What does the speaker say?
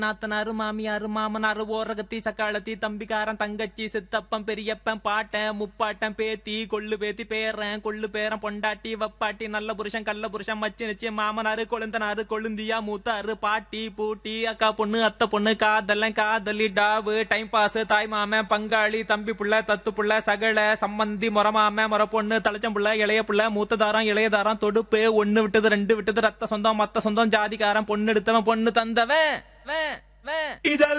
நாத்தனாரு மாமியாரு மாமனாரு ஓரகத்தி சக்காளத்தி தம்பிக்காரன் தங்கச்சி சித்தப்பன் பெரியப்பன் பாட்டன் முப்பாட்டன் பேத்தி கொள்ளு பேத்தி பேரன் கொள்ளு பேரன் பொண்டாட்டி வப்பாட்டி நல்ல புருஷன் கள்ள புருஷன் மச்சி நிச்சயம் மாமனாரு கொழுந்தனாரு கொழுந்தியா மூத்தாரு பாட்டி பூட்டி அக்கா பொண்ணு அத்தை பொண்ணு காதலன் காதலி டாவு டைம் பாஸ் தாய் மாமன் பங்காளி தம்பி புள்ள தத்து புள்ள சகல சம்மந்தி மொரமாம மொர பொண்ணு தலைச்சம் புள்ள இளைய புள்ள மூத்ததாரம் இளையதாரம் தொடுப்பு ஒண்ணு விட்டது ரெண்டு விட்டது ரத்த சொந்தம் மத்த சொந்தம் ஜாதிக்காரன் பொண்ணு எடுத்தவன் பொண்ணு தந்தவன் வே வே இதெல்லாம்